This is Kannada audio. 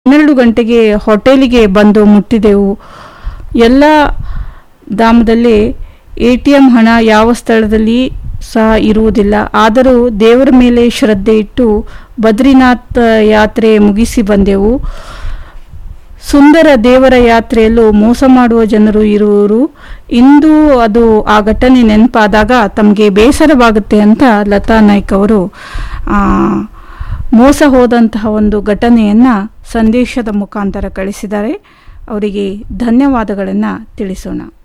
ಹನ್ನೆರಡು ಗಂಟೆಗೆ ಹೋಟೆಲಿಗೆ ಬಂದು ಮುಟ್ಟಿದೆವು ಎಲ್ಲ ಧಾಮದಲ್ಲಿ ಎ ಟಿ ಎಂ ಹಣ ಯಾವ ಸ್ಥಳದಲ್ಲಿ ಸಹ ಇರುವುದಿಲ್ಲ ಆದರೂ ದೇವರ ಮೇಲೆ ಶ್ರದ್ಧೆ ಇಟ್ಟು ಬದ್ರಿನಾಥ್ ಯಾತ್ರೆ ಮುಗಿಸಿ ಬಂದೆವು ಸುಂದರ ದೇವರ ಯಾತ್ರೆಯಲ್ಲೂ ಮೋಸ ಮಾಡುವ ಜನರು ಇರುವರು ಇಂದು ಅದು ಆ ಘಟನೆ ನೆನಪಾದಾಗ ತಮಗೆ ಬೇಸರವಾಗುತ್ತೆ ಅಂತ ಲತಾ ನಾಯ್ಕ್ ಅವರು ಆ, ಮೋಸ ಹೋದಂತಹ ಒಂದು ಘಟನೆಯನ್ನು ಸಂದೇಶದ ಮುಖಾಂತರ ಕಳಿಸಿದ್ದಾರೆ ಅವರಿಗೆ ಧನ್ಯವಾದಗಳನ್ನು ತಿಳಿಸೋಣ